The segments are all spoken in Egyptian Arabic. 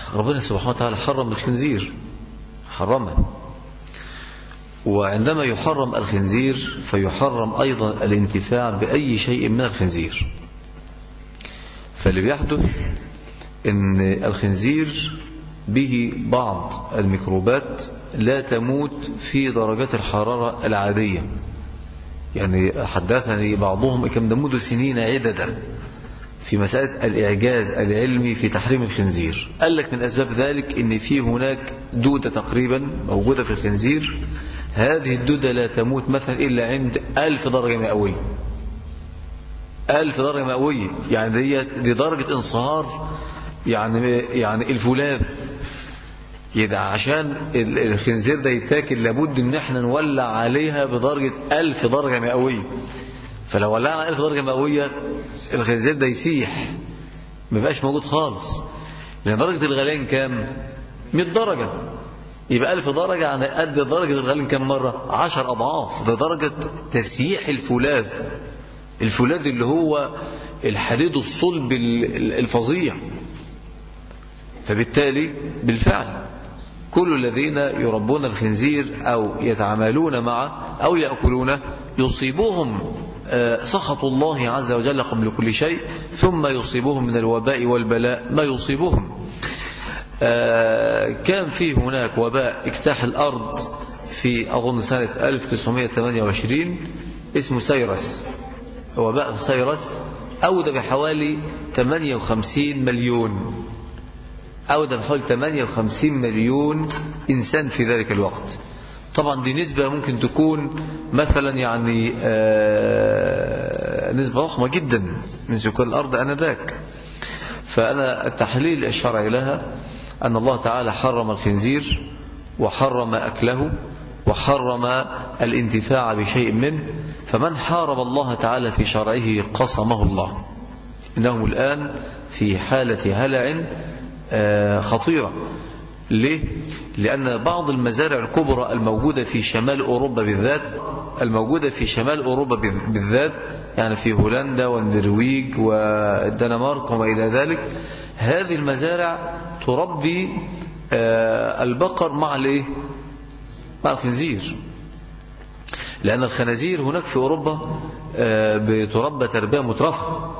ربنا سبحانه وتعالى حرم الخنزير حرمه وعندما يحرم الخنزير فيحرم أيضا الانتفاع بأي شيء من الخنزير فاللي بيحدث ان الخنزير به بعض الميكروبات لا تموت في درجات الحرارة العادية يعني حدثني بعضهم كم دمود سنين عددا في مسألة الإعجاز العلمي في تحريم الخنزير قال لك من أسباب ذلك أن في هناك دودة تقريبا موجودة في الخنزير هذه الدودة لا تموت مثلا إلا عند ألف درجة مئوية ألف درجة مئوية يعني دي, دي درجة انصهار يعني يعني الفولاذ كده عشان الخنزير ده يتاكل لابد ان احنا نولع عليها بدرجة ألف درجة مئوية فلو ولعنا ألف درجة مئوية الخنزير ده يسيح ما يبقاش موجود خالص لأن درجة الغليان كام 100 درجة يبقى ألف درجة يعني قد درجة الغليان كام مرة عشر أضعاف ده درجة تسييح الفولاذ الفولاذ اللي هو الحديد الصلب الفظيع فبالتالي بالفعل كل الذين يربون الخنزير أو يتعاملون معه أو يأكلونه يصيبهم سخط الله عز وجل قبل كل شيء ثم يصيبهم من الوباء والبلاء ما يصيبهم كان في هناك وباء اجتاح الأرض في أظن سنة 1928 اسمه سيرس وباء سيرس أودى بحوالي 58 مليون أودى بحوالي 58 مليون إنسان في ذلك الوقت طبعا دي نسبة ممكن تكون مثلا يعني نسبة ضخمة جدا من سكان الأرض أنذاك فأنا التحليل الشرعي لها أن الله تعالى حرم الخنزير وحرم أكله وحرم الانتفاع بشيء منه فمن حارب الله تعالى في شرعه قصمه الله إنهم الآن في حالة هلع خطيرة ليه؟ لأن بعض المزارع الكبرى الموجودة في شمال أوروبا بالذات الموجودة في شمال أوروبا بالذات يعني في هولندا والنرويج والدنمارك وما إلى ذلك هذه المزارع تربي البقر مع الايه مع الخنزير لأن الخنازير هناك في أوروبا بتربى تربية مترفة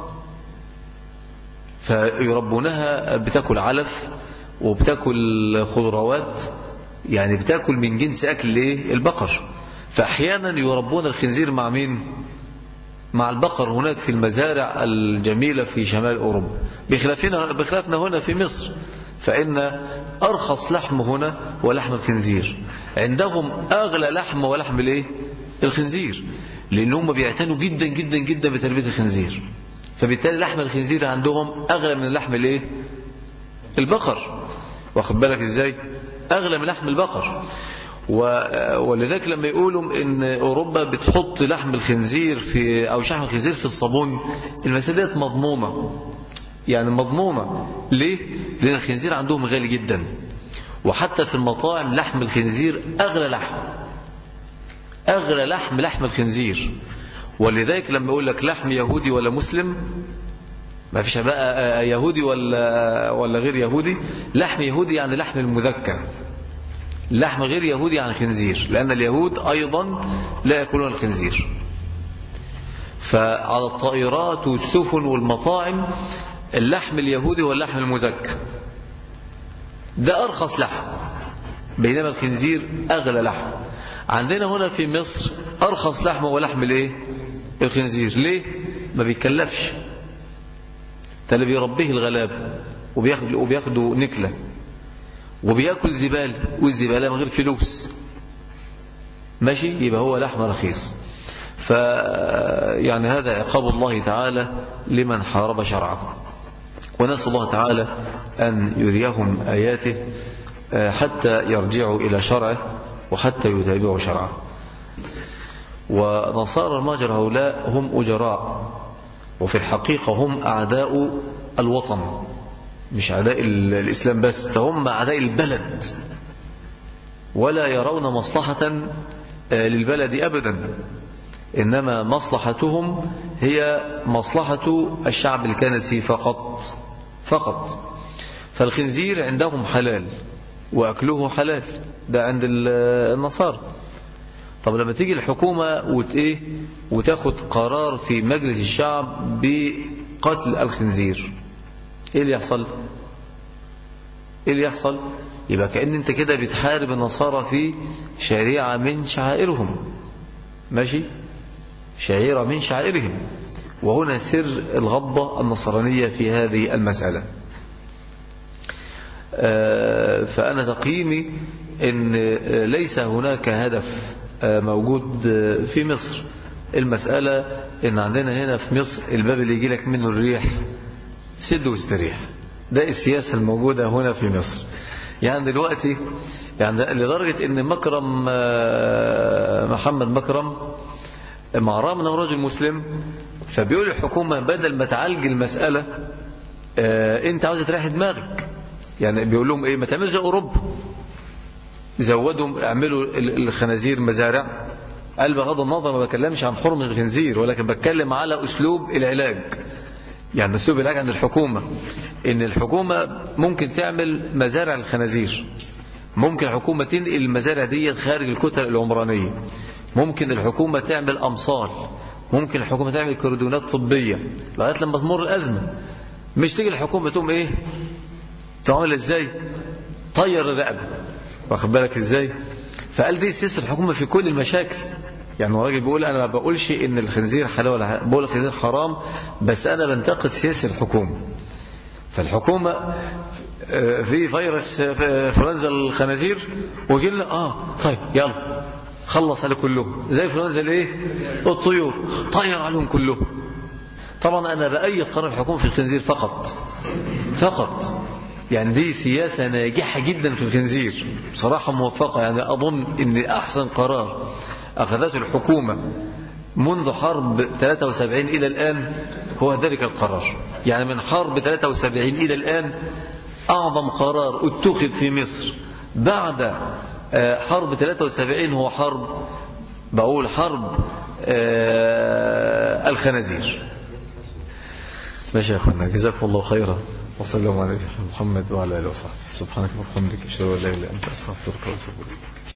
فيربونها بتاكل علف وبتاكل خضروات يعني بتاكل من جنس أكل ايه البقر فأحيانا يربون الخنزير مع مين مع البقر هناك في المزارع الجميلة في شمال أوروبا بخلافنا, بخلافنا هنا في مصر فإن أرخص لحم هنا ولحم الخنزير عندهم أغلى لحم ولحم الايه الخنزير لأن هم بيعتنوا جدا جدا جدا بتربية الخنزير فبالتالي لحم الخنزير عندهم أغلى من لحم الايه البقر واخد بالك ازاي أغلى من لحم البقر ولذلك لما يقولوا ان اوروبا بتحط لحم الخنزير في او شحم الخنزير في الصابون المسألة ديت مضمومة يعني مضمومة ليه لان الخنزير عندهم غالي جدا وحتى في المطاعم لحم الخنزير اغلى لحم اغلى لحم لحم الخنزير ولذلك لما يقول لك لحم يهودي ولا مسلم ما فيش بقى يهودي ولا ولا غير يهودي لحم يهودي يعني لحم المذكر لحم غير يهودي عن خنزير لأن اليهود أيضا لا يأكلون الخنزير فعلى الطائرات والسفن والمطاعم اللحم اليهودي واللحم المزكى ده أرخص لحم بينما الخنزير أغلى لحم عندنا هنا في مصر أرخص لحم هو لحم الايه الخنزير ليه ما بيتكلفش ده اللي بيربيه الغلاب وبياخد وبياخدوا نكله وبياكل زبالة والزبالة من غير فلوس ماشي يبقى هو لحم رخيص ف يعني هذا عقاب الله تعالى لمن حارب شرعه ونسأل الله تعالى أن يريهم آياته حتى يرجعوا إلى شرعه وحتى يتابعوا شرعه ونصارى المهجر هؤلاء هم أجراء وفي الحقيقة هم أعداء الوطن مش أعداء الإسلام بس ده هم أعداء البلد ولا يرون مصلحة للبلد أبدا إنما مصلحتهم هي مصلحة الشعب الكنسي فقط فقط فالخنزير عندهم حلال وأكله حلال ده عند النصارى طب لما تيجي الحكومة وت إيه وتاخد قرار في مجلس الشعب بقتل الخنزير ايه اللي يحصل ايه اللي يحصل يبقى كأن انت كده بتحارب النصارى في شريعة من شعائرهم ماشي شعيرة من شعائرهم وهنا سر الغضبة النصرانية في هذه المسألة فأنا تقييمي أن ليس هناك هدف موجود في مصر المسألة أن عندنا هنا في مصر الباب اللي يجي لك منه الريح سد واستريح ده السياسة الموجودة هنا في مصر يعني دلوقتي يعني لدرجة ان مكرم محمد مكرم مع رغم انه رجل مسلم فبيقول الحكومة بدل ما تعالج المسألة انت عاوز تريح دماغك يعني بيقول لهم ايه ما تعملوا زي اوروبا زودوا اعملوا الخنازير مزارع قال بغض النظر ما بكلمش عن حرمة الخنزير ولكن بتكلم على اسلوب العلاج يعني اسلوب العلاج عند الحكومة ان الحكومة ممكن تعمل مزارع الخنازير ممكن الحكومة تنقل المزارع دي خارج الكتل العمرانية ممكن الحكومة تعمل أمصال ممكن الحكومة تعمل كردونات طبية لغاية لما تمر الأزمة مش تيجي الحكومة تقوم إيه تعمل إزاي طير الرقبة واخد بالك إزاي فقال دي سياسة الحكومة في كل المشاكل يعني الراجل بيقول أنا ما بقولش إن الخنزير حلال ولا بقول الخنزير حرام بس أنا بنتقد سياسة الحكومة فالحكومة في فيروس انفلونزا الخنازير ويجي لنا اه طيب يلا خلص عليه كلهم زي انفلونزا الايه الطيور طير عليهم كلهم طبعا انا بايد قرار الحكومه في الخنزير فقط فقط يعني دي سياسة ناجحة جدا في الخنزير بصراحة موفقة يعني أظن أن أحسن قرار أخذته الحكومة منذ حرب 73 إلى الآن هو ذلك القرار يعني من حرب 73 إلى الآن أعظم قرار اتخذ في مصر بعد حرب 73 هو حرب بقول حرب الخنازير ماشي يا أخوانا جزاكم الله خيرا وصلى الله على محمد وعلى آله وصحبه سبحانك وبحمدك أشهد أن لا إله إلا أنت أستغفرك وأتوب إليك